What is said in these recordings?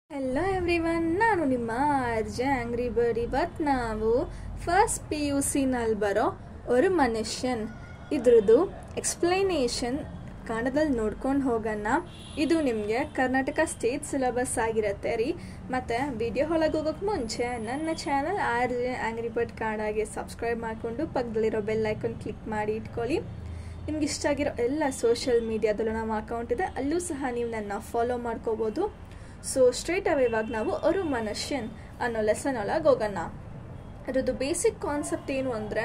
hello everyone ನಾನು ನಿಮ್ಮ ಅರ್ಜ angry bird ಇವತ್ತು ನಾವು ಫಸ್ಟ್ ಪಿ ಯು ಸಿನಲ್ಲಿ ಬರೋ ஒரு ಮನುಷ್ಯನ್ ಇದ್ರದ್ದು ಎಕ್ಸ್ಪ್ಲನೇಷನ್ ಕನ್ನಡದಲ್ಲಿ ನೋಡ್ಕೊಂಡು ಹೋಗೋಣ ಇದು ನಿಮಗೆ ಕರ್ನಾಟಕ ಸ್ಟೇಟ್ ಸಿಲೆಬಸ್ ಆಗಿರುತ್ತೆ ರೀ ಮತ್ತು ವಿಡಿಯೋ ಒಳಗೆ ಹೋಗೋಕೆ ಮುಂಚೆ ನನ್ನ channel R J angry bird ಕನ್ನಡಗೆ ಸಬ್ಸ್ಕ್ರೈಬ್ ಮಾಡಿಕೊಂಡು ಪಕ್ಕದಲ್ಲಿರೋ ಬೆಲ್ ಐಕಾನ್ ಕ್ಲಿಕ್ ಮಾಡಿ ಇಟ್ಕೊಳ್ಳಿ ನಿಮ್ಗೆ ಇಷ್ಟ ಆಗಿರೋ ಎಲ್ಲ ಸೋಷಿಯಲ್ ಮೀಡಿಯಾದಲ್ಲೂ ನಮ್ಮ ಅಕೌಂಟ್ ಇದೆ ಅಲ್ಲೂ ಸಹ ನೀವು ನನ್ನ ಫಾಲೋ ಮಾಡ್ಕೋಬೋದು ಸೊ ಸ್ಟ್ರೇಟ್ ಅವೇ ಇವಾಗ ನಾವು ಅವರು ಮನುಷ್ಯನ್ ಅನ್ನೋ ಲೆಸನ್ ಒಳಗೆ ಹೋಗೋಣ ಅದ್ರದ್ದು ಬೇಸಿಕ್ ಕಾನ್ಸೆಪ್ಟ್ ಏನು ಅಂದರೆ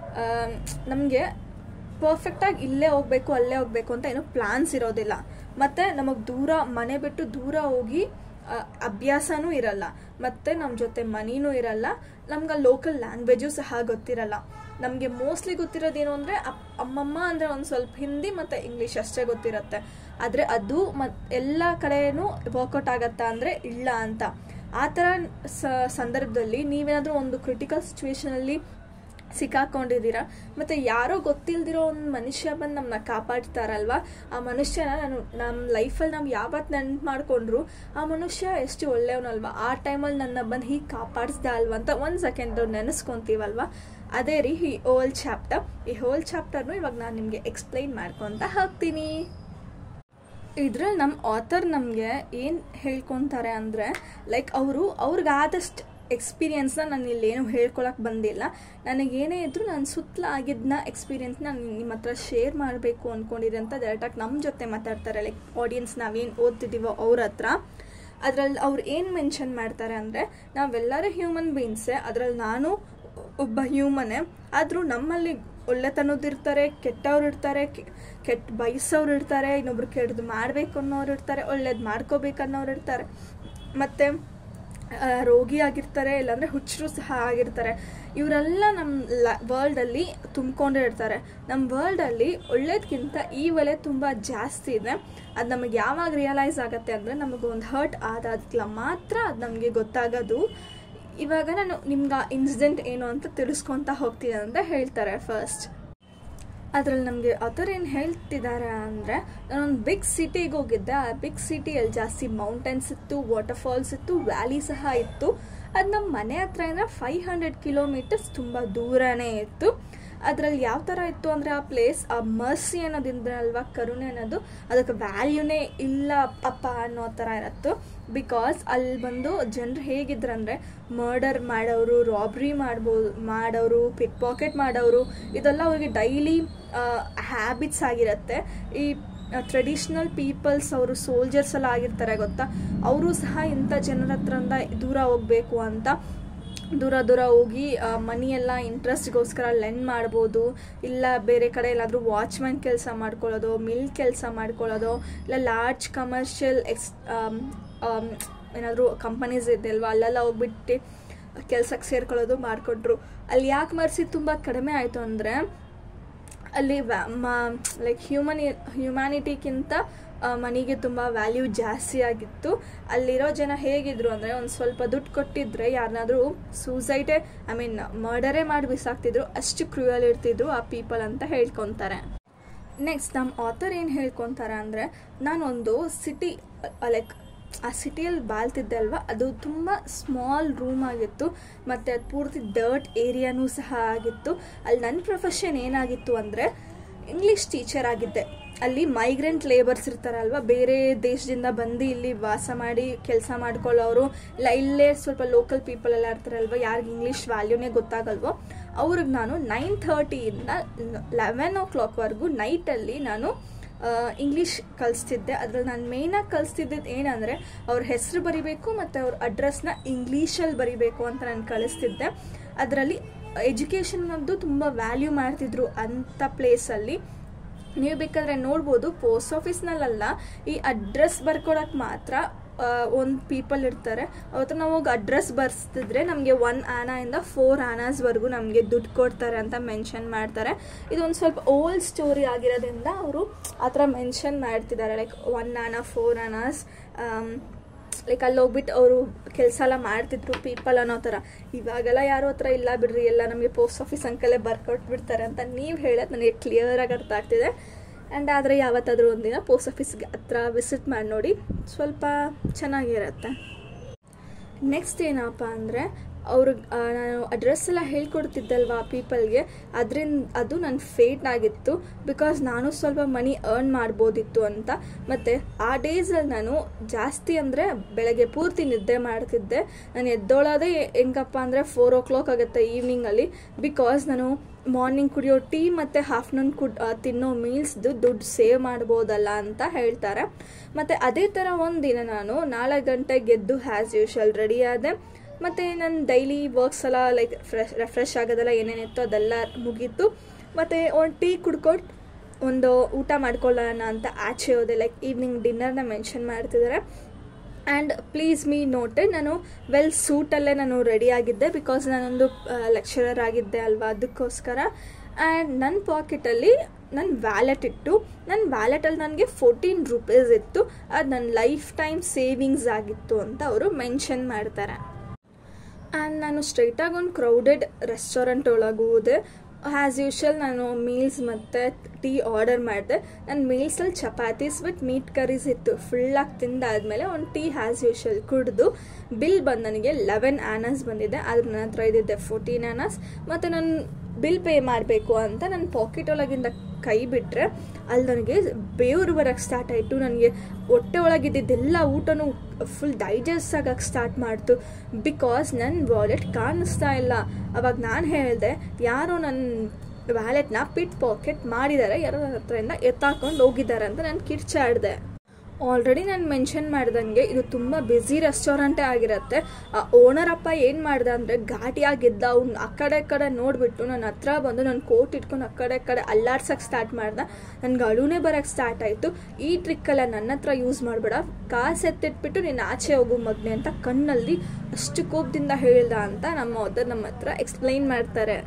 ನಮಗೆ ಪರ್ಫೆಕ್ಟಾಗಿ ಇಲ್ಲೇ ಹೋಗಬೇಕು ಅಲ್ಲೇ ಹೋಗಬೇಕು ಅಂತ ಏನೂ ಪ್ಲಾನ್ಸ್ ಇರೋದಿಲ್ಲ ಮತ್ತು ನಮಗೆ ದೂರ ಮನೆ ಬಿಟ್ಟು ದೂರ ಹೋಗಿ ಆ, ಅಭ್ಯಾಸನೂ ಇರಲ್ಲ ಮತ್ತು ನಮ್ಮ ಜೊತೆ ಮನಿನೂ ಇರಲ್ಲ ನಮ್ಗೆ ಲೋಕಲ್ ಲ್ಯಾಂಗ್ವೇಜು ಸಹ ಗೊತ್ತಿರಲ್ಲ ನಮಗೆ ಮೋಸ್ಟ್ಲಿ ಗೊತ್ತಿರೋದೇನು ಅಂದರೆ ಅಮ್ಮಮ್ಮ ಅಂದರೆ ಒಂದು ಸ್ವಲ್ಪ ಹಿಂದಿ ಮತ್ತು ಇಂಗ್ಲೀಷ್ ಅಷ್ಟೇ ಗೊತ್ತಿರುತ್ತೆ ಆದರೆ ಅದು ಮತ್ತು ಎಲ್ಲ ಕಡೆನೂ ವರ್ಕೌಟ್ ಆಗತ್ತಾ ಅಂದರೆ ಇಲ್ಲ ಅಂತ ಆ ಥರ ಸ- ಸಂದರ್ಭದಲ್ಲಿ ನೀವೇನಾದರೂ ಒಂದು ಕ್ರಿಟಿಕಲ್ ಸಿಚುವೇಶನಲ್ಲಿ ಸಿಕ್ಕಾಕೊಂಡಿದ್ದೀರಾ ಮತ್ತು ಯಾರೋ ಗೊತ್ತಿಲ್ದಿರೋ ಒಂದು ಮನುಷ್ಯ ಬಂದು ನಮ್ಮನ್ನ ಕಾಪಾಡ್ತಾರಲ್ವ ಆ ಮನುಷ್ಯನ ನಾನು ನಮ್ಮ ಲೈಫಲ್ಲಿ ನಾವು ಯಾವತ್ತು ನೆನ್ಪು ಮಾಡಿಕೊಂಡ್ರು ಆ ಮನುಷ್ಯ ಎಷ್ಟು ಒಳ್ಳೆಯವನಲ್ವ ಆ ಟೈಮಲ್ಲಿ ನನ್ನ ಬಂದು ಹೀಗೆ ಕಾಪಾಡಿಸ್ದ ಅಲ್ವಾ ಅಂತ ಒಂದು ಸೆಕೆಂಡ್ ನೆನೆಸ್ಕೊಂತೀವಲ್ವ ಅದೇ ರೀ ಈ ಹೋಲ್ ಚಾಪ್ಟರ್ ಈ ಹೋಲ್ ಚಾಪ್ಟರ್ನು ಇವಾಗ ನಾನು ನಿಮಗೆ ಎಕ್ಸ್ಪ್ಲೈನ್ ಮಾಡ್ಕೊತ ಹೋಗ್ತೀನಿ ಇದ್ರಲ್ಲಿ ನಮ್ಮ ಆಥರ್ ನಮಗೆ ಏನು ಹೇಳ್ಕೊತಾರೆ ಅಂದರೆ ಲೈಕ್ ಅವರು ಅವ್ರಿಗಾದಷ್ಟು ಎಕ್ಸ್ಪೀರಿಯನ್ಸ್ನ ನಾನು ಇಲ್ಲೇನು ಹೇಳ್ಕೊಳಕ್ಕೆ ಬಂದಿಲ್ಲ ನನಗೇನೇ ಇದ್ರೂ ನಾನು ಸುತ್ತಲ ಆಗಿದ್ದನ್ನ ಎಕ್ಸ್ಪೀರಿಯನ್ಸ್ ನಾನು ನಿಮ್ಮ ಹತ್ರ ಶೇರ್ ಮಾಡಬೇಕು ಅಂದ್ಕೊಂಡಿದ್ದೆ ಅಂತ ಡೈರೆಕ್ಟಾಗಿ ನಮ್ಮ ಜೊತೆ ಮಾತಾಡ್ತಾರೆ ಲೈಕ್ ಆಡಿಯನ್ಸ್ ನಾವೇನು ಓದ್ತಿದ್ದೀವೋ ಅವ್ರ ಹತ್ರ ಅದ್ರಲ್ಲಿ ಅವ್ರು ಏನು ಮೆನ್ಷನ್ ಮಾಡ್ತಾರೆ ಅಂದರೆ ನಾವೆಲ್ಲರೂ ಹ್ಯೂಮನ್ ಬೀನ್ಸೇ ಅದ್ರಲ್ಲಿ ನಾನು ಒಬ್ಬ ಹ್ಯೂಮನೇ ಆದರೂ ನಮ್ಮಲ್ಲಿ ಒಳ್ಳೆತನದ್ದು ಇರ್ತಾರೆ ಕೆಟ್ಟವ್ರು ಇರ್ತಾರೆ ಕೆ- ಕೆಟ್ಟ ಬಯಸೋರು ಇರ್ತಾರೆ ಇನ್ನೊಬ್ರು ಕೆಟ್ಟದ್ದು ಮಾಡಬೇಕು ಅನ್ನೋರು ಇರ್ತಾರೆ ಒಳ್ಳೇದು ಮಾಡ್ಕೋಬೇಕು ಅನ್ನೋರು ಇರ್ತಾರೆ ಮತ್ತು ರೋಗಿ ಆಗಿರ್ತಾರೆ ಇಲ್ಲಾಂದರೆ ಹುಚ್ಚರು ಸಹ ಆಗಿರ್ತಾರೆ ಇವರೆಲ್ಲ ನಮ್ಮ ಲ ವರ್ಲ್ಡಲ್ಲಿ ತುಂಬಿಕೊಂಡೇ ಇರ್ತಾರೆ ನಮ್ಮ ವರ್ಲ್ಡಲ್ಲಿ ಒಳ್ಳೇದಕ್ಕಿಂತ ಈ ಒಲೆ ತುಂಬ ಜಾಸ್ತಿ ಇದೆ ಅದು ನಮಗೆ ಯಾವಾಗ ರಿಯಲೈಸ್ ಆಗುತ್ತೆ ಅಂದರೆ ನಮಗೆ ಒಂದು ಹರ್ಟ್ ಆದಾಗ್ಲ ಮಾತ್ರ ಅದು ನಮಗೆ ಗೊತ್ತಾಗೋದು ಇವಾಗ ನಾನು ನಿಮ್ಗೆ ಆ ಇನ್ಸಿಡೆಂಟ್ ಏನು ಅಂತ ತಿಳಿಸ್ಕೊತಾ ಹೋಗ್ತೀನಿ ಅಂತ ಹೇಳ್ತಾರೆ ಫಸ್ಟ್ ಅದ್ರಲ್ಲಿ ನಮಗೆ ಆಥರ್ ಏನು ಹೇಳ್ತಿದ್ದಾರೆ ಅಂದರೆ ನಾನೊಂದು ಬಿಗ್ ಸಿಟಿಗೆ ಹೋಗಿದ್ದೆ ಆ ಬಿಗ್ ಸಿಟಿಯಲ್ಲಿ ಜಾಸ್ತಿ ಮೌಂಟೇನ್ಸ್ ಇತ್ತು ವಾಟರ್ಫಾಲ್ಸ್ ಇತ್ತು ವ್ಯಾಲಿ ಸಹ ಇತ್ತು ಅದು ನಮ್ಮ ಮನೆ ಹತ್ರದಿಂದ ಫೈವ್ ಹಂಡ್ರೆಡ್ ಕಿಲೋಮೀಟರ್ಸ್ ತುಂಬ ದೂರನೇ ಇತ್ತು ಅದರಲ್ಲಿ ಯಾವ ಥರ ಇತ್ತು ಅಂದರೆ ಆ ಪ್ಲೇಸ್ ಆ ಮರ್ಸಿ ಅನ್ನೋದಿಂದ ಅಲ್ವಾ ಕರುಣೆ ಅನ್ನೋದು ಅದಕ್ಕೆ ವ್ಯಾಲ್ಯೂನೇ ಇಲ್ಲ ಅಪ್ಪ ಅನ್ನೋ ಥರ ಇರತ್ತು ಬಿಕಾಸ್ ಅಲ್ಲಿ ಬಂದು ಜನರು ಹೇಗಿದ್ರಂದರೆ ಮರ್ಡರ್ ಮಾಡೋರು ರಾಬ್ರಿ ಮಾಡ್ಬೋದು ಮಾಡೋರು ಪಿಕ್ ಪಾಕೆಟ್ ಮಾಡೋರು ಇದೆಲ್ಲ ಅವ್ರಿಗೆ ಡೈಲಿ ಹ್ಯಾಬಿಟ್ಸ್ ಆಗಿರುತ್ತೆ ಈ ಟ್ರೆಡಿಷ್ನಲ್ ಪೀಪಲ್ಸ್ ಅವರು ಸೋಲ್ಜರ್ಸ್ ಎಲ್ಲ ಆಗಿರ್ತಾರೆ ಗೊತ್ತಾ ಅವರು ಸಹ ಇಂಥ ಜನರ ಹತ್ರದಿಂದ ದೂರ ಹೋಗಬೇಕು ಅಂತ ದೂರ ದೂರ ಹೋಗಿ ಮನಿ ಎಲ್ಲ ಇಂಟ್ರೆಸ್ಟ್ಗೋಸ್ಕರ ಲೆಂಡ್ ಮಾಡ್ಬೋದು ಇಲ್ಲ ಬೇರೆ ಕಡೆ ಎಲ್ಲಾದರೂ ವಾಚ್ಮ್ಯಾನ್ ಕೆಲಸ ಮಾಡ್ಕೊಳ್ಳೋದು ಮಿಲ್ ಕೆಲಸ ಮಾಡ್ಕೊಳ್ಳೋದು ಇಲ್ಲ ಲಾರ್ಜ್ ಕಮರ್ಷಿಯಲ್ ಎಕ್ಸ್ ಏನಾದರೂ ಕಂಪನೀಸ್ ಇದೆ ಅಲ್ವಾ ಅಲ್ಲೆಲ್ಲ ಹೋಗ್ಬಿಟ್ಟು ಕೆಲ್ಸಕ್ಕೆ ಸೇರ್ಕೊಳ್ಳೋದು ಮಾಡಿಕೊಟ್ರು ಅಲ್ಲಿ ಯಾಕೆ ಮರ್ಸಿ ತುಂಬ ಕಡಿಮೆ ಆಯಿತು ಅಂದರೆ ಅಲ್ಲಿ ಲೈಕ್ ಹ್ಯೂಮನ್ ಹ್ಯುಮ್ಯಾನಿಟಿಗಿಂತ ಮನಿಗೆ ತುಂಬ ವ್ಯಾಲ್ಯೂ ಜಾಸ್ತಿ ಆಗಿತ್ತು ಅಲ್ಲಿರೋ ಜನ ಹೇಗಿದ್ರು ಅಂದರೆ ಒಂದು ಸ್ವಲ್ಪ ದುಡ್ಡು ಕೊಟ್ಟಿದ್ರೆ ಯಾರನ್ನಾದ್ರೂ ಸೂಸೈಡೇ ಐ ಮೀನ್ ಮರ್ಡರೇ ಮಾಡಿ ಬಿಸಾಕ್ತಿದ್ರು ಅಷ್ಟು ಕ್ರೂಯಲ್ ಇರ್ತಿದ್ರು ಆ ಪೀಪಲ್ ಅಂತ ಹೇಳ್ಕೊತಾರೆ ನೆಕ್ಸ್ಟ್ ನಮ್ಮ ಆಥರ್ ಏನು ಹೇಳ್ಕೊತಾರೆ ಅಂದರೆ ನಾನೊಂದು ಸಿಟಿ ಲೈಕ್ ಆ ಸಿಟಿಯಲ್ಲಿ ಬಾಳ್ತಿದ್ದೆ ಅಲ್ವಾ ಅದು ತುಂಬ ಸ್ಮಾಲ್ ರೂಮ್ ಆಗಿತ್ತು ಮತ್ತು ಅದು ಪೂರ್ತಿ ಡರ್ಟ್ ಏರಿಯಾನೂ ಸಹ ಆಗಿತ್ತು ಅಲ್ಲಿ ನನ್ನ ಪ್ರೊಫೆಷನ್ ಏನಾಗಿತ್ತು ಅಂದರೆ ಇಂಗ್ಲೀಷ್ ಟೀಚರ್ ಆಗಿದ್ದೆ ಅಲ್ಲಿ ಮೈಗ್ರೆಂಟ್ ಲೇಬರ್ಸ್ ಇರ್ತಾರಲ್ವ ಬೇರೆ ದೇಶದಿಂದ ಬಂದು ಇಲ್ಲಿ ವಾಸ ಮಾಡಿ ಕೆಲಸ ಮಾಡ್ಕೊಳ್ಳೋರು ಇಲ್ಲ ಇಲ್ಲೇ ಸ್ವಲ್ಪ ಲೋಕಲ್ ಪೀಪಲ್ ಎಲ್ಲ ಇರ್ತಾರಲ್ವ ಯಾರಿಗೆ ಇಂಗ್ಲೀಷ್ ವ್ಯಾಲ್ಯೂನೇ ಗೊತ್ತಾಗಲ್ವೋ ಅವ್ರಿಗೆ ನಾನು ನೈನ್ ಥರ್ಟಿಯಿಂದ ಲೆವೆನ್ ಓ ಕ್ಲಾಕ್ವರೆಗೂ ನೈಟಲ್ಲಿ ನಾನು ಇಂಗ್ಲೀಷ್ ಕಲಿಸ್ತಿದ್ದೆ ಅದ್ರಲ್ಲಿ ನಾನು ಮೇಯ್ನಾಗಿ ಕಲಿಸ್ತಿದ್ದಿದ್ದು ಏನಂದರೆ ಅವ್ರ ಹೆಸರು ಬರಿಬೇಕು ಮತ್ತು ಅವ್ರ ಅಡ್ರೆಸ್ನ ಇಂಗ್ಲೀಷಲ್ಲಿ ಬರಿಬೇಕು ಅಂತ ನಾನು ಕಳಿಸ್ತಿದ್ದೆ ಅದರಲ್ಲಿ ಎಜುಕೇಷನ್ ಅನ್ನೋದು ತುಂಬ ವ್ಯಾಲ್ಯೂ ಮಾಡ್ತಿದ್ರು ಅಂಥ ಪ್ಲೇಸಲ್ಲಿ ನೀವು ಬೇಕಾದ್ರೆ ನೋಡ್ಬೋದು ಪೋಸ್ಟ್ ಆಫೀಸ್ನಲ್ಲ ಈ ಅಡ್ರೆಸ್ ಬರ್ಕೊಡಕ್ಕೆ ಮಾತ್ರ ಒಂದು ಪೀಪಲ್ ಇರ್ತಾರೆ ಅವತ್ತು ನಾವು ಹೋಗಿ ಅಡ್ರೆಸ್ ಬರ್ಸ್ತಿದ್ರೆ ನಮಗೆ ಒನ್ ಆನಾಯಿಂದ ಫೋರ್ ಆನಾಸ್ವರೆಗೂ ನಮಗೆ ದುಡ್ಡು ಕೊಡ್ತಾರೆ ಅಂತ ಮೆನ್ಷನ್ ಮಾಡ್ತಾರೆ ಇದೊಂದು ಸ್ವಲ್ಪ ಓಲ್ಡ್ ಸ್ಟೋರಿ ಆಗಿರೋದ್ರಿಂದ ಅವರು ಆ ಥರ ಮೆನ್ಷನ್ ಮಾಡ್ತಿದ್ದಾರೆ ಲೈಕ್ ಒನ್ ಆನಾ ಫೋರ್ ಆನಾಸ್ ಲೈಕ್ ಅಲ್ಲಿ ಹೋಗ್ಬಿಟ್ಟು ಅವರು ಕೆಲಸ ಎಲ್ಲ ಮಾಡ್ತಿದ್ರು ಪೀಪಲ್ ಅನ್ನೋ ಥರ ಇವಾಗೆಲ್ಲ ಯಾರೋ ಹತ್ರ ಇಲ್ಲ ಬಿಡ್ರಿ ಎಲ್ಲ ನಮಗೆ ಪೋಸ್ಟ್ ಆಫೀಸ್ ಅಂಕಲೇ ಬರ್ಕೊಟ್ಬಿಡ್ತಾರೆ ಅಂತ ನೀವು ಹೇಳೋದು ನನಗೆ ಕ್ಲಿಯರಾಗಿ ಅರ್ಥ ಆಗ್ತಿದೆ ಆ್ಯಂಡ್ ಆದರೆ ಯಾವತ್ತಾದರೂ ಒಂದಿನ ಪೋಸ್ಟ್ ಆಫೀಸ್ಗೆ ಹತ್ರ ವಿಸಿಟ್ ಮಾಡಿ ನೋಡಿ ಸ್ವಲ್ಪ ಚೆನ್ನಾಗಿರುತ್ತೆ ನೆಕ್ಸ್ಟ್ ಏನಪ್ಪ ಅಂದರೆ ಅವ್ರಿಗೆ ನಾನು ಅಡ್ರೆಸ್ ಎಲ್ಲ ಹೇಳ್ಕೊಡ್ತಿದ್ದಲ್ವಾ ಪೀಪಲ್ಗೆ ಅದರಿಂದ ಅದು ನನ್ನ ಫೇಟ್ ಆಗಿತ್ತು ಬಿಕಾಸ್ ನಾನು ಸ್ವಲ್ಪ ಮನಿ ಅರ್ನ್ ಮಾಡ್ಬೋದಿತ್ತು ಅಂತ ಮತ್ತು ಆ ಡೇಸಲ್ಲಿ ನಾನು ಜಾಸ್ತಿ ಅಂದರೆ ಬೆಳಗ್ಗೆ ಪೂರ್ತಿ ನಿದ್ದೆ ಮಾಡ್ತಿದ್ದೆ ನಾನು ಎದ್ದೋಳೋದೇ ಹೆಂಗಪ್ಪ ಅಂದರೆ ಫೋರ್ ಓ ಕ್ಲಾಕ್ ಆಗುತ್ತೆ ಈವ್ನಿಂಗಲ್ಲಿ ಬಿಕಾಸ್ ನಾನು ಮಾರ್ನಿಂಗ್ ಕುಡಿಯೋ ಟೀ ಮತ್ತು ಆಫ್ಟರ್ನೂನ್ ಕುಡ್ ತಿನ್ನೋ ಮೀಲ್ಸ್ದು ದುಡ್ಡು ಸೇವ್ ಮಾಡ್ಬೋದಲ್ಲ ಅಂತ ಹೇಳ್ತಾರೆ ಮತ್ತು ಅದೇ ಥರ ಒಂದು ದಿನ ನಾನು ನಾಲ್ಕು ಗಂಟೆಗೆ ಗೆದ್ದು ಹ್ಯಾಸ್ ಯೂಶಲ್ ರೆಡಿ ಆದೆ ಮತ್ತು ನನ್ನ ಡೈಲಿ ವರ್ಕ್ಸ್ ಎಲ್ಲ ಲೈಕ್ ಫ್ರೆಶ್ ರೆಫ್ರೆಶ್ ಆಗೋದೆಲ್ಲ ಏನೇನಿತ್ತು ಅದೆಲ್ಲ ಮುಗೀತು ಮತ್ತು ಒಂದು ಟೀ ಕುಡ್ಕೊಂಡು ಒಂದು ಊಟ ಮಾಡ್ಕೊಳ್ಳೋಣ ಅಂತ ಆಚೆ ಹೋದೆ ಲೈಕ್ ಈವ್ನಿಂಗ್ ಡಿನ್ನರ್ನ ಮೆನ್ಷನ್ ಮಾಡ್ತಿದ್ದಾರೆ ಆ್ಯಂಡ್ ಪ್ಲೀಸ್ ಮೀ ನೋಟೆಡ್ ನಾನು ವೆಲ್ ಸೂಟಲ್ಲೇ ನಾನು ರೆಡಿ ಆಗಿದ್ದೆ ಬಿಕಾಸ್ ನಾನೊಂದು ಲೆಕ್ಚರರ್ ಆಗಿದ್ದೆ ಅಲ್ವಾ ಅದಕ್ಕೋಸ್ಕರ ಆ್ಯಂಡ್ ನನ್ನ ಪಾಕೆಟಲ್ಲಿ ನನ್ನ ವ್ಯಾಲೆಟ್ ಇಟ್ಟು ನನ್ನ ವ್ಯಾಲೆಟಲ್ಲಿ ನನಗೆ ಫೋರ್ಟೀನ್ ರುಪೀಸ್ ಇತ್ತು ಅದು ನನ್ನ ಲೈಫ್ ಟೈಮ್ ಸೇವಿಂಗ್ಸ್ ಆಗಿತ್ತು ಅಂತ ಅವರು ಮೆನ್ಷನ್ ಮಾಡ್ತಾರೆ ಆ್ಯಂಡ್ ನಾನು ಸ್ಟ್ರೈಟಾಗಿ ಒಂದು ಕ್ರೌಡೆಡ್ ರೆಸ್ಟೋರೆಂಟ್ ಒಳಗೆ ಹೋದೆ ಆ್ಯಸ್ ಯೂಶಲ್ ನಾನು ಮೀಲ್ಸ್ ಮತ್ತು ಟೀ ಆರ್ಡರ್ ಮಾಡಿದೆ ನನ್ನ ಮೀಲ್ಸಲ್ಲಿ ಚಪಾತೀಸ್ ವಿತ್ ಮೀಟ್ ಕರೀಸ್ ಇತ್ತು ಫುಲ್ಲಾಗಿ ತಿಂದಾದ್ಮೇಲೆ ಒಂದು ಟೀ ಹ್ಯಾಸ್ ಯೂಶಲ್ ಕುಡಿದು ಬಿಲ್ ಬಂದು ನನಗೆ ಲೆವೆನ್ ಆ್ಯನಸ್ ಬಂದಿದೆ ಆದ್ರೆ ನನ್ನ ಹತ್ರ ಇದ್ದಿದ್ದೆ ಫೋರ್ಟೀನ್ ಆ್ಯನಸ್ ಮತ್ತು ನಾನು ಬಿಲ್ ಪೇ ಮಾಡಬೇಕು ಅಂತ ನನ್ನ ಪಾಕೆಟ್ ಒಳಗಿಂದ ಕೈ ಬಿಟ್ಟರೆ ಅಲ್ಲಿ ನನಗೆ ಬೇವ್ರು ಬರೋಕ್ಕೆ ಸ್ಟಾರ್ಟ್ ಆಯಿತು ನನಗೆ ಹೊಟ್ಟೆ ಒಳಗಿದ್ದಿದ್ದೆಲ್ಲ ಊಟನೂ ಫುಲ್ ಡೈಜೆಸ್ಟ್ ಆಗಕ್ಕೆ ಸ್ಟಾರ್ಟ್ ಮಾಡ್ತು ಬಿಕಾಸ್ ನನ್ನ ವಾಲೆಟ್ ಕಾಣಿಸ್ತಾ ಇಲ್ಲ ಅವಾಗ ನಾನು ಹೇಳಿದೆ ಯಾರೋ ನನ್ನ ವ್ಯಾಲೆಟ್ನ ಪಿಟ್ ಪಾಕೆಟ್ ಮಾಡಿದ್ದಾರೆ ಯಾರೋ ನನ್ನ ಹತ್ರದಿಂದ ಎತ್ತಾಕೊಂಡು ಹೋಗಿದ್ದಾರೆ ಅಂತ ನಾನು ಕಿರ್ಚಾಡಿದೆ ಆಲ್ರೆಡಿ ನಾನು ಮೆನ್ಷನ್ ಮಾಡ್ದಂಗೆ ಇದು ತುಂಬ ಬ್ಯುಸಿ ರೆಸ್ಟೋರೆಂಟೇ ಆಗಿರುತ್ತೆ ಆ ಓನರ್ ಅಪ್ಪ ಏನು ಮಾಡ್ದೆ ಅಂದರೆ ಘಾಟಿಯಾಗಿದ್ದ ಅವ್ನು ಆ ಕಡೆ ಈ ಕಡೆ ನೋಡಿಬಿಟ್ಟು ನನ್ನ ಹತ್ರ ಬಂದು ನನ್ನ ಕೋಟ್ ಇಟ್ಕೊಂಡು ಆ ಕಡೆ ಈ ಕಡೆ ಅಲ್ಲಾಡ್ಸಕ್ಕೆ ಸ್ಟಾರ್ಟ್ ಮಾಡ್ದೆ ನನಗೆ ಅಳುನೇ ಬರೋಕ್ಕೆ ಸ್ಟಾರ್ಟ್ ಆಯಿತು ಈ ಟ್ರಿಕ್ಕೆಲ್ಲ ನನ್ನ ಹತ್ರ ಯೂಸ್ ಮಾಡಬೇಡ ಕಾಸು ಎತ್ತಿಟ್ಬಿಟ್ಟು ನೀನು ಆಚೆ ಹೋಗು ಮಗ್ನೆ ಅಂತ ಕಣ್ಣಲ್ಲಿ ಅಷ್ಟು ಕೋಪದಿಂದ ಹೇಳ್ದ ಅಂತ ನಮ್ಮ ಓದರ್ ನಮ್ಮ ಹತ್ರ ಎಕ್ಸ್ಪ್ಲೈನ್ ಮಾಡ್ತಾರೆ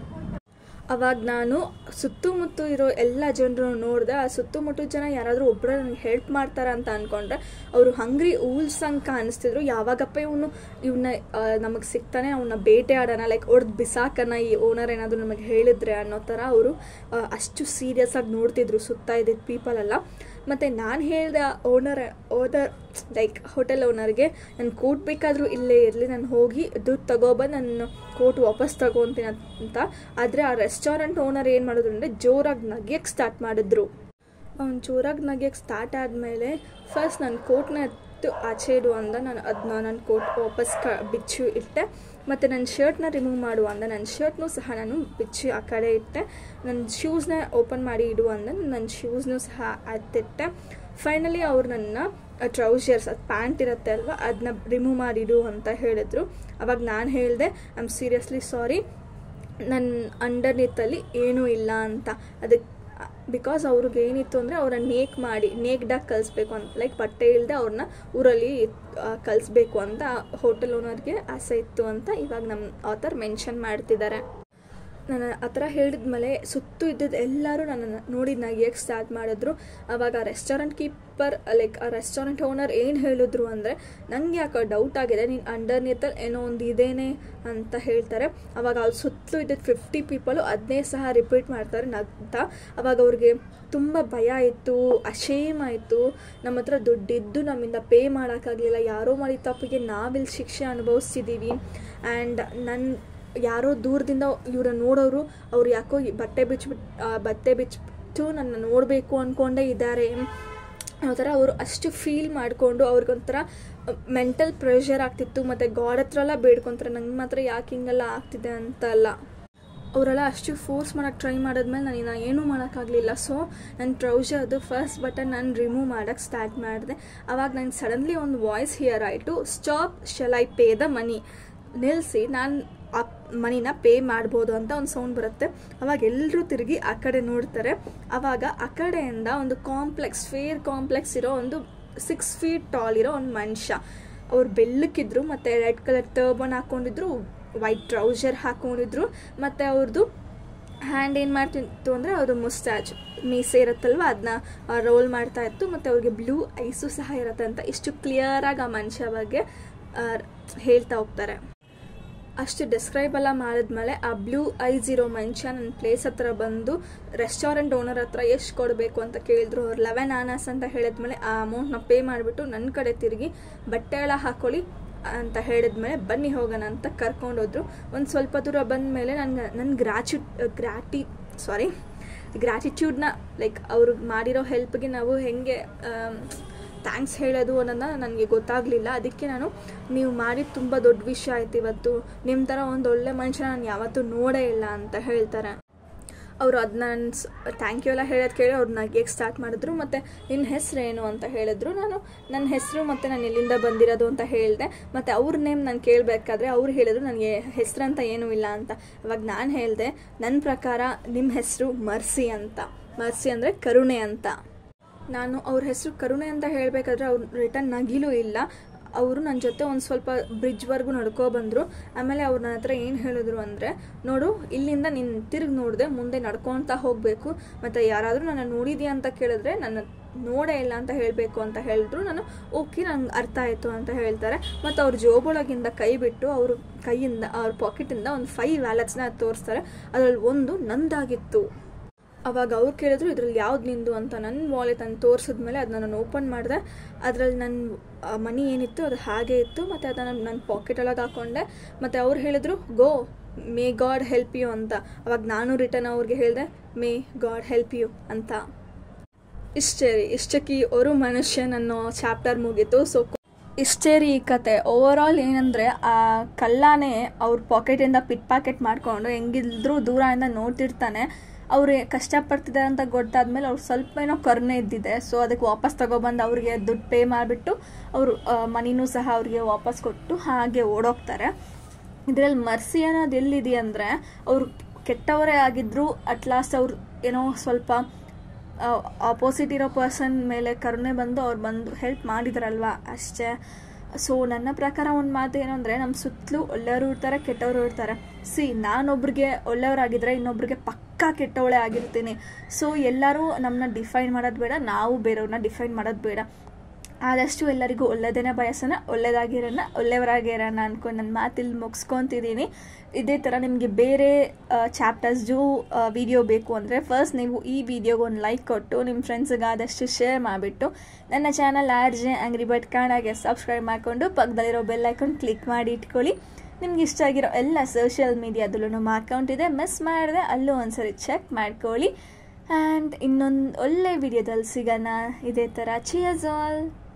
ಅವಾಗ ನಾನು ಸುತ್ತಮುತ್ತ ಇರೋ ಎಲ್ಲ ಜನರು ನೋಡಿದೆ ಆ ಸುತ್ತಮುತ್ತ ಜನ ಯಾರಾದರೂ ಒಬ್ಬರು ನನಗೆ ಹೆಲ್ಪ್ ಮಾಡ್ತಾರ ಅಂತ ಅಂದ್ಕೊಂಡ್ರೆ ಅವರು ಹಂಗ್ರಿ ಊಲ್ಸಂಗೆ ಕಾಣಿಸ್ತಿದ್ರು ಯಾವಾಗಪ್ಪ ಇವನು ಇವನ್ನ ನಮಗೆ ಸಿಗ್ತಾನೆ ಅವನ್ನ ಬೇಟೆ ಆಡೋಣ ಲೈಕ್ ಹೊಡೆದು ಬಿಸಾಕನ ಈ ಓನರ್ ಏನಾದರೂ ನಮಗೆ ಹೇಳಿದ್ರೆ ಅನ್ನೋ ಥರ ಅವರು ಅಷ್ಟು ಸೀರಿಯಸ್ ಆಗಿ ನೋಡ್ತಿದ್ರು ಸುತ್ತ ಇದ್ದಿದ್ದ ಪೀಪಲ್ ಎಲ್ಲ ಮತ್ತು ನಾನು ಹೇಳಿದೆ ಓನರ್ ಓನರ್ ಲೈಕ್ ಹೋಟೆಲ್ ಓನರ್ಗೆ ನನ್ನ ಕೋಟ್ ಬೇಕಾದರೂ ಇಲ್ಲೇ ಇರಲಿ ನಾನು ಹೋಗಿ ದುಡ್ಡು ತಗೊಬಂದು ನನ್ನ ಕೋಟ್ ವಾಪಸ್ ತಗೊತೀನಿ ಅಂತ ಆದರೆ ಆ ರೆಸ್ಟೋರೆಂಟ್ ಓನರ್ ಏನು ಮಾಡಿದ್ರು ಅಂದರೆ ಜೋರಾಗಿ ನಗಿಯಕ್ಕೆ ಸ್ಟಾರ್ಟ್ ಮಾಡಿದ್ರು ಅವ್ನು ಜೋರಾಗಿ ನಗಿಯಕ್ಕೆ ಸ್ಟಾರ್ಟ್ ಆದಮೇಲೆ ಫಸ್ಟ್ ನನ್ನ ಕೋಟ್ನ ಎತ್ತು ಆಚೆ ಇಡು ಅಂದ ನಾನು ಅದನ್ನ ನನ್ನ ಕೋಟ್ ವಾಪಸ್ ಕ ಬಿಚ್ಚು ಇಟ್ಟೆ ಮತ್ತು ನನ್ನ ಶರ್ಟ್ನ ರಿಮೂವ್ ಮಾಡು ಅಂದ ನನ್ನ ಶರ್ಟ್ನೂ ಸಹ ನಾನು ಬಿಚ್ಚಿ ಆ ಕಡೆ ಇಟ್ಟೆ ನನ್ನ ಶೂಸ್ನ ಓಪನ್ ಮಾಡಿ ಇಡು ಅಂದ ನನ್ನ ಶೂಸ್ನೂ ಸಹ ಅತ್ತಿಟ್ಟೆ ಫೈನಲಿ ಅವ್ರು ನನ್ನ ಟ್ರೌಸರ್ಸ್ ಅದು ಪ್ಯಾಂಟ್ ಇರುತ್ತೆ ಅಲ್ವಾ ಅದನ್ನ ರಿಮೂವ್ ಮಾಡಿಡು ಅಂತ ಹೇಳಿದ್ರು ಅವಾಗ ನಾನು ಹೇಳಿದೆ ಐ ಆಮ್ ಸೀರಿಯಸ್ಲಿ ಸಾರಿ ನನ್ನ ಅಂಡರ್ನೀತಲ್ಲಿ ಏನೂ ಇಲ್ಲ ಅಂತ ಅದಕ್ಕೆ ಬಿಕಾಸ್ ಅವ್ರಿಗೆ ಏನಿತ್ತು ಅಂದರೆ ಅವ್ರನ್ನ ನೇಕ್ ಮಾಡಿ ನೇಕ್ಡಾಗಿ ಕಲಿಸ್ಬೇಕು ಅಂತ ಲೈಕ್ ಬಟ್ಟೆ ಇಲ್ಲದೆ ಅವ್ರನ್ನ ಊರಲ್ಲಿ ಕಲಿಸ್ಬೇಕು ಅಂತ ಹೋಟೆಲ್ ಓನರ್ಗೆ ಆಸೆ ಇತ್ತು ಅಂತ ಇವಾಗ ನಮ್ಮ ಆಥರ್ ಮೆನ್ಷನ್ ಮಾಡ್ತಿದ್ದಾರೆ ನಾನು ಆ ಥರ ಹೇಳಿದ್ಮೇಲೆ ಸುತ್ತು ಇದ್ದಿದ್ದು ಎಲ್ಲರೂ ನನ್ನನ್ನು ನೋಡಿ ನಗಿಯಕ್ಕೆ ಸ್ಟಾರ್ಟ್ ಮಾಡಿದ್ರು ಅವಾಗ ರೆಸ್ಟೋರೆಂಟ್ ಕೀಪರ್ ಲೈಕ್ ಆ ರೆಸ್ಟೋರೆಂಟ್ ಓನರ್ ಏನು ಹೇಳಿದ್ರು ಅಂದರೆ ನನಗೆ ಯಾಕೆ ಡೌಟ್ ಆಗಿದೆ ನೀನು ಅಂಡರ್ನೀತಲ್ಲಿ ಏನೋ ಒಂದು ಇದೇನೆ ಅಂತ ಹೇಳ್ತಾರೆ ಅವಾಗ ಅಲ್ಲಿ ಸುತ್ತಲೂ ಇದ್ದಿದ್ದು ಫಿಫ್ಟಿ ಪೀಪಲು ಅದನ್ನೇ ಸಹ ರಿಪೀಟ್ ಮಾಡ್ತಾರೆ ನಗ್ತಾ ಅವಾಗ ಅವ್ರಿಗೆ ತುಂಬ ಭಯ ಆಯಿತು ಅಶೇಮ್ ಆಯಿತು ನಮ್ಮ ಹತ್ರ ದುಡ್ಡಿದ್ದು ನಮ್ಮಿಂದ ಪೇ ಮಾಡೋಕ್ಕಾಗಲಿಲ್ಲ ಯಾರೋ ಮಾಡಿದ ತಪ್ಪಿಗೆ ನಾವಿಲ್ಲಿ ಶಿಕ್ಷೆ ಅನುಭವಿಸ್ತಿದ್ದೀವಿ ಆ್ಯಂಡ್ ನನ್ನ ಯಾರೋ ದೂರದಿಂದ ಇವ್ರ ನೋಡೋರು ಅವ್ರು ಯಾಕೋ ಬಟ್ಟೆ ಬಿಚ್ಚಿಬಿಟ್ಟು ಬಟ್ಟೆ ಬಿಚ್ಚಿಬಿಟ್ಟು ನನ್ನ ನೋಡಬೇಕು ಅಂದ್ಕೊಂಡೇ ಇದ್ದಾರೆ ಆ ಥರ ಅವರು ಅಷ್ಟು ಫೀಲ್ ಮಾಡಿಕೊಂಡು ಅವ್ರಿಗೊಂಥರ ಮೆಂಟಲ್ ಪ್ರೆಷರ್ ಆಗ್ತಿತ್ತು ಮತ್ತು ಗಾಡ್ ಹತ್ರ ಎಲ್ಲ ಬೇಡ್ಕೊತಾರೆ ನಂಗೆ ಮಾತ್ರ ಯಾಕೆ ಹಿಂಗೆಲ್ಲ ಆಗ್ತಿದೆ ಅಂತ ಅಲ್ಲ ಅವರೆಲ್ಲ ಅಷ್ಟು ಫೋರ್ಸ್ ಮಾಡೋಕ್ಕೆ ಟ್ರೈ ಮಾಡಿದ್ಮೇಲೆ ನನಗೆ ನಾನು ಏನೂ ಮಾಡೋಕ್ಕಾಗಲಿಲ್ಲ ಸೊ ನನ್ನ ಟ್ರೌಸರ್ದು ಫಸ್ಟ್ ಬಟನ್ ನಾನು ರಿಮೂವ್ ಮಾಡೋಕ್ಕೆ ಸ್ಟಾರ್ಟ್ ಮಾಡಿದೆ ಅವಾಗ ನಂಗೆ ಸಡನ್ಲಿ ಒಂದು ವಾಯ್ಸ್ ಹಿಯರ್ ಆಯಿತು stop shall I pay the money ನಿಲ್ಲಿಸಿ ನಾನು ಆ ಮನಿನ ಪೇ ಮಾಡ್ಬೋದು ಅಂತ ಒಂದು ಸೌಂಡ್ ಬರುತ್ತೆ ಅವಾಗ ಎಲ್ಲರೂ ತಿರುಗಿ ಆ ಕಡೆ ನೋಡ್ತಾರೆ ಅವಾಗ ಆ ಕಡೆಯಿಂದ ಒಂದು ಕಾಂಪ್ಲೆಕ್ಸ್ ಫೇರ್ ಕಾಂಪ್ಲೆಕ್ಸ್ ಇರೋ ಒಂದು ಸಿಕ್ಸ್ ಫೀಟ್ ಟಾಲ್ ಇರೋ ಒಂದು ಮನುಷ್ಯ ಅವ್ರು ಬೆಳ್ಳಕ್ಕಿದ್ರು ಮತ್ತು ರೆಡ್ ಕಲರ್ ಟರ್ಬನ್ ಹಾಕ್ಕೊಂಡಿದ್ರು ವೈಟ್ ಟ್ರೌಸರ್ ಹಾಕ್ಕೊಂಡಿದ್ರು ಮತ್ತು ಅವ್ರದ್ದು ಹ್ಯಾಂಡ್ ಏನು ಮಾಡ್ತಿತ್ತು ಅಂದರೆ ಅದು ಮುಸ್ಟಾಚ್ ಮೀಸೆ ಇರುತ್ತಲ್ವ ಅದನ್ನ ರೋಲ್ ಮಾಡ್ತಾ ಇತ್ತು ಮತ್ತು ಅವ್ರಿಗೆ ಬ್ಲೂ ಐಸು ಸಹ ಇರುತ್ತೆ ಅಂತ ಇಷ್ಟು ಕ್ಲಿಯರಾಗಿ ಆ ಮನುಷ್ಯ ಬಗ್ಗೆ ಹೇಳ್ತಾ ಹೋಗ್ತಾರೆ ಅಷ್ಟು ಡಿಸ್ಕ್ರೈಬ್ ಎಲ್ಲ ಮಾಡಿದ್ಮೇಲೆ ಆ ಬ್ಲೂ ಐಸ್ ಇರೋ ಮನುಷ್ಯ ನನ್ನ ಪ್ಲೇಸ್ ಹತ್ರ ಬಂದು ರೆಸ್ಟೋರೆಂಟ್ ಓನರ್ ಹತ್ರ ಎಷ್ಟು ಕೊಡಬೇಕು ಅಂತ ಕೇಳಿದ್ರು ಅವ್ರು ಲೆವೆನ್ ಆನಸ್ ಅಂತ ಹೇಳಿದ್ಮೇಲೆ ಆ ಅಮೌಂಟ್ನ ಪೇ ಮಾಡಿಬಿಟ್ಟು ನನ್ನ ಕಡೆ ತಿರುಗಿ ಬಟ್ಟೆ ಎಲ್ಲ ಹಾಕೊಳ್ಳಿ ಅಂತ ಹೇಳಿದ್ಮೇಲೆ ಬನ್ನಿ ಹೋಗೋಣ ಅಂತ ಕರ್ಕೊಂಡೋದ್ರು ಒಂದು ಸ್ವಲ್ಪ ದೂರ ಬಂದಮೇಲೆ ನನಗೆ ನನ್ನ ಗ್ರ್ಯಾಚು ಗ್ರ್ಯಾಟಿ ಸಾರಿ ಗ್ರ್ಯಾಟಿಟ್ಯೂಡ್ನ ಲೈಕ್ ಅವ್ರು ಮಾಡಿರೋ ಹೆಲ್ಪ್ಗೆ ನಾವು ಹೇಗೆ ಥ್ಯಾಂಕ್ಸ್ ಹೇಳೋದು ಅನ್ನೋದನ್ನ ನನಗೆ ಗೊತ್ತಾಗಲಿಲ್ಲ ಅದಕ್ಕೆ ನಾನು ನೀವು ಮಾಡಿದ ತುಂಬ ದೊಡ್ಡ ವಿಷಯ ಆಯ್ತು ಇವತ್ತು ನಿಮ್ಮ ಥರ ಒಂದು ಒಳ್ಳೆ ಮನುಷ್ಯ ನಾನು ಯಾವತ್ತೂ ನೋಡೇ ಇಲ್ಲ ಅಂತ ಹೇಳ್ತಾರೆ ಅವರು ಅದನ್ನ ಥ್ಯಾಂಕ್ ಯು ಎಲ್ಲ ಹೇಳೋದು ಕೇಳಿ ಅವ್ರು ನಗೆಗೆ ಸ್ಟಾರ್ಟ್ ಮಾಡಿದ್ರು ಮತ್ತು ನಿನ್ನ ಹೆಸರೇನು ಅಂತ ಹೇಳಿದ್ರು ನಾನು ನನ್ನ ಹೆಸರು ಮತ್ತು ನಾನು ಎಲ್ಲಿಂದ ಬಂದಿರೋದು ಅಂತ ಹೇಳಿದೆ ಮತ್ತು ಅವ್ರ ನೇಮ್ ನಾನು ಕೇಳಬೇಕಾದ್ರೆ ಅವ್ರು ಹೇಳಿದ್ರು ನನಗೆ ಹೆಸರಂತ ಏನೂ ಇಲ್ಲ ಅಂತ ಅವಾಗ ನಾನು ಹೇಳಿದೆ ನನ್ನ ಪ್ರಕಾರ ನಿಮ್ಮ ಹೆಸರು ಮರ್ಸಿ ಅಂತ ಮರ್ಸಿ ಅಂದರೆ ಕರುಣೆ ಅಂತ ನಾನು ಅವ್ರ ಹೆಸರು ಕರುಣೆ ಅಂತ ಹೇಳಬೇಕಾದ್ರೆ ಅವ್ರು ರಿಟರ್ನ್ ನಗಿಲೂ ಇಲ್ಲ ಅವರು ನನ್ನ ಜೊತೆ ಒಂದು ಸ್ವಲ್ಪ ಬ್ರಿಡ್ಜ್ವರೆಗೂ ನಡ್ಕೊ ಬಂದರು ಆಮೇಲೆ ಅವ್ರು ನನ್ನ ಹತ್ರ ಏನು ಹೇಳಿದ್ರು ಅಂದರೆ ನೋಡು ಇಲ್ಲಿಂದ ನೀನು ತಿರುಗಿ ನೋಡಿದೆ ಮುಂದೆ ನಡ್ಕೊತ ಹೋಗಬೇಕು ಮತ್ತು ಯಾರಾದರೂ ನನ್ನ ನೋಡಿದ್ಯಾ ಅಂತ ಕೇಳಿದ್ರೆ ನನ್ನ ನೋಡೇ ಇಲ್ಲ ಅಂತ ಹೇಳಬೇಕು ಅಂತ ಹೇಳಿದ್ರು ನಾನು ಓಕೆ ನಂಗೆ ಅರ್ಥ ಆಯಿತು ಅಂತ ಹೇಳ್ತಾರೆ ಮತ್ತು ಅವ್ರ ಜೋಬೊಳಗಿಂದ ಕೈ ಬಿಟ್ಟು ಅವರು ಕೈಯಿಂದ ಅವ್ರ ಪಾಕೆಟಿಂದ ಒಂದು ಫೈವ್ ವ್ಯಾಲೆಟ್ಸ್ನ ತೋರಿಸ್ತಾರೆ ಅದರಲ್ಲಿ ಒಂದು ನಂದಾಗಿತ್ತು ಅವಾಗ ಅವ್ರು ಕೇಳಿದ್ರು ಇದ್ರಲ್ಲಿ ಯಾವ್ದು ನಿಂದು ಅಂತ ನನ್ನ ವಾಲೆಟ್ ಅಂತ ತೋರಿಸಿದ್ಮೇಲೆ ಅದನ್ನ ನಾನು ಓಪನ್ ಮಾಡಿದೆ ಅದರಲ್ಲಿ ನನ್ನ ಮನಿ ಏನಿತ್ತು ಅದು ಹಾಗೆ ಇತ್ತು ಮತ್ತು ಅದನ್ನು ನನ್ನ ಪಾಕೆಟ್ ಒಳಗೆ ಹಾಕ್ಕೊಂಡೆ ಮತ್ತು ಅವ್ರು ಹೇಳಿದ್ರು go may God help you ಅಂತ ಅವಾಗ ನಾನು ರಿಟರ್ನ್ ಅವ್ರಿಗೆ ಹೇಳಿದೆ ಮೇ ಗಾಡ್ ಹೆಲ್ಪ್ ಯು ಅಂತ ಇಷ್ಟೇ ರೀ ಇಷ್ಟಕ್ಕೆ ஒரு ಮನುಷ್ಯನ್ ಅನ್ನೋ ಚಾಪ್ಟರ್ ಮುಗೀತು ಸೊ ಇಷ್ಟೇ ರೀ ಈ ಕತೆ ಓವರ್ ಆಲ್ ಏನಂದರೆ ಆ ಕಳ್ಳಾನೇ ಅವ್ರ ಪಾಕೆಟಿಂದ ಪಿಟ್ ಪ್ಯಾಕೆಟ್ ಮಾಡಿಕೊಂಡು ಹೆಂಗಿದ್ರು ದೂರದಿಂದ ನೋಡ್ತಿರ್ತಾನೆ ಅವ್ರು ಕಷ್ಟಪಡ್ತಿದ್ದಾರೆ ಅಂತ ಗೊತ್ತಾದ್ಮೇಲೆ ಅವ್ರು ಸ್ವಲ್ಪ ಏನೋ ಕರುಣೆ ಇದ್ದಿದೆ ಸೊ ಅದಕ್ಕೆ ವಾಪಸ್ ತಗೊಬಂದು ಅವ್ರಿಗೆ ದುಡ್ಡು ಪೇ ಮಾಡಿಬಿಟ್ಟು ಅವರು ಮನಿನೂ ಸಹ ಅವ್ರಿಗೆ ವಾಪಸ್ ಕೊಟ್ಟು ಹಾಗೆ ಓಡೋಗ್ತಾರೆ ಇದರಲ್ಲಿ ಮರ್ಸಿ ಅನ್ನೋದು ಎಲ್ಲಿದೆ ಅಂದರೆ ಅವರು ಕೆಟ್ಟವರೇ ಆಗಿದ್ರು ಅಟ್ ಲಾಸ್ಟ್ ಅವ್ರು ಏನೋ ಸ್ವಲ್ಪ ಆಪೋಸಿಟ್ ಇರೋ ಪರ್ಸನ್ ಮೇಲೆ ಕರುಣೆ ಬಂದು ಅವ್ರು ಬಂದು ಹೆಲ್ಪ್ ಮಾಡಿದಾರಲ್ವಾ ಅಷ್ಟೇ ಸೊ ನನ್ನ ಪ್ರಕಾರ ಒಂದು ಮಾತು ಏನು ಅಂದರೆ ನಮ್ಮ ಸುತ್ತಲೂ ಒಳ್ಳೆಯವರು ಇರ್ತಾರೆ ಕೆಟ್ಟವರು ಇರ್ತಾರೆ ಸಿ ನಾನೊಬ್ರಿಗೆ ಒಳ್ಳೆಯವರಾಗಿದ್ದರೆ ಇನ್ನೊಬ್ರಿಗೆ ಪಕ್ಕಾ ಕೆಟ್ಟವಳೇ ಆಗಿರ್ತೀನಿ ಸೊ ಎಲ್ಲರೂ ನಮ್ಮನ್ನ ಡಿಫೈನ್ ಮಾಡೋದು ಬೇಡ ನಾವು ಬೇರೆಯವ್ರನ್ನ ಡಿಫೈನ್ ಮಾಡೋದು ಬೇಡ ಆದಷ್ಟು ಎಲ್ಲರಿಗೂ ಒಳ್ಳೆಯದೇನೆ ಬಯಸೋಣ ಒಳ್ಳೆಯದಾಗಿರೋಣ ಒಳ್ಳೆಯವರಾಗಿರೋಣ ಅಂದ್ಕೊಂಡು ನನ್ನ ಮಾತಿಲ್ಲಿ ಮುಗಿಸ್ಕೊತಿದ್ದೀನಿ ಇದೇ ಥರ ನಿಮಗೆ ಬೇರೆ ಚಾಪ್ಟರ್ಸ್ದು ವಿಡಿಯೋ ಬೇಕು ಅಂದರೆ ಫಸ್ಟ್ ನೀವು ಈ ವಿಡಿಯೋಗೆ ಒಂದು ಲೈಕ್ ಕೊಟ್ಟು ನಿಮ್ಮ ಫ್ರೆಂಡ್ಸಿಗೆ ಆದಷ್ಟು ಶೇರ್ ಮಾಡಿಬಿಟ್ಟು ನನ್ನ ಚಾನಲ್ ಆರ್ ಜೆ ಆಂಗ್ರಿ ಬಟ್ ಕಾಣಾಗೆ ಸಬ್ಸ್ಕ್ರೈಬ್ ಮಾಡಿಕೊಂಡು ಪಕ್ಕದಲ್ಲಿರೋ ಬೆಲ್ ಐಕಾನ್ ಕ್ಲಿಕ್ ಮಾಡಿ ಇಟ್ಕೊಳ್ಳಿ ನಿಮ್ಗೆ ಇಷ್ಟ ಆಗಿರೋ ಎಲ್ಲ ಸೋಷಿಯಲ್ ಮೀಡಿಯಾದಲ್ಲೂ ನಮ್ಮ ಅಕೌಂಟ್ ಇದೆ ಮಿಸ್ ಮಾಡಿದೆ ಅಲ್ಲೂ ಒಂದ್ಸರಿ ಚೆಕ್ ಮಾಡ್ಕೊಳ್ಳಿ ಆ್ಯಂಡ್ ಇನ್ನೊಂದು ಒಳ್ಳೆ ವಿಡಿಯೋದಲ್ಲಿ ಸಿಗೋಣ ಇದೇ ಥರ ಚಿಯರ್ಸ್ ಆಲ್